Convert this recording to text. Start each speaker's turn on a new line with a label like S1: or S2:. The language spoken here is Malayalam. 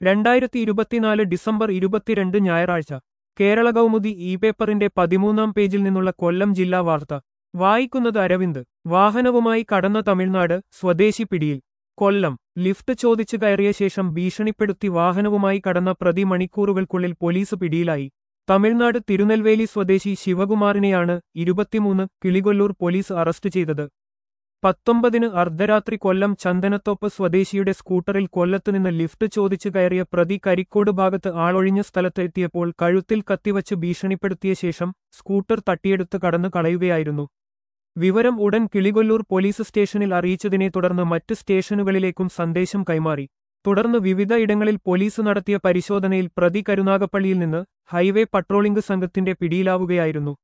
S1: രണ്ടായിരത്തി ഇരുപത്തിനാല് ഡിസംബർ ഇരുപത്തിരണ്ട് ഞായറാഴ്ച കേരള കൗമുദി ഇ പേപ്പറിന്റെ പതിമൂന്നാം പേജിൽ നിന്നുള്ള കൊല്ലം ജില്ലാ വാർത്ത വായിക്കുന്നത് അരവിന്ദ് വാഹനവുമായി കടന്ന തമിഴ്നാട് സ്വദേശി പിടിയിൽ കൊല്ലം ലിഫ്റ്റ് ചോദിച്ചു കയറിയ ശേഷം ഭീഷണിപ്പെടുത്തി വാഹനവുമായി കടന്ന പ്രതി മണിക്കൂറുകൾക്കുള്ളിൽ പോലീസ് പിടിയിലായി തമിഴ്നാട് തിരുനെൽവേലി സ്വദേശി ശിവകുമാറിനെയാണ് ഇരുപത്തിമൂന്ന് കിളികൊല്ലൂർ പോലീസ് അറസ്റ്റ് ചെയ്തത് പത്തൊമ്പതിന് അർദ്ധരാത്രി കൊല്ലം ചന്ദനത്തോപ്പ് സ്വദേശിയുടെ സ്കൂട്ടറിൽ കൊല്ലത്തുനിന്ന് ലിഫ്റ്റ് ചോദിച്ചു കയറിയ പ്രതി കരിക്കോട് ഭാഗത്ത് ആളൊഴിഞ്ഞ സ്ഥലത്ത് എത്തിയപ്പോൾ കഴുത്തിൽ കത്തിവച്ച് ഭീഷണിപ്പെടുത്തിയ ശേഷം സ്കൂട്ടർ തട്ടിയെടുത്ത് കടന്നു കളയുകയായിരുന്നു വിവരം ഉടൻ കിളികൊല്ലൂർ പോലീസ് സ്റ്റേഷനിൽ അറിയിച്ചതിനെ തുടർന്ന് മറ്റ് സ്റ്റേഷനുകളിലേക്കും സന്ദേശം കൈമാറി തുടർന്ന് വിവിധ ഇടങ്ങളിൽ പോലീസ് നടത്തിയ പരിശോധനയിൽ പ്രതി കരുനാഗപ്പള്ളിയിൽ നിന്ന് ഹൈവേ പട്രോളിംഗ് സംഘത്തിന്റെ പിടിയിലാവുകയായിരുന്നു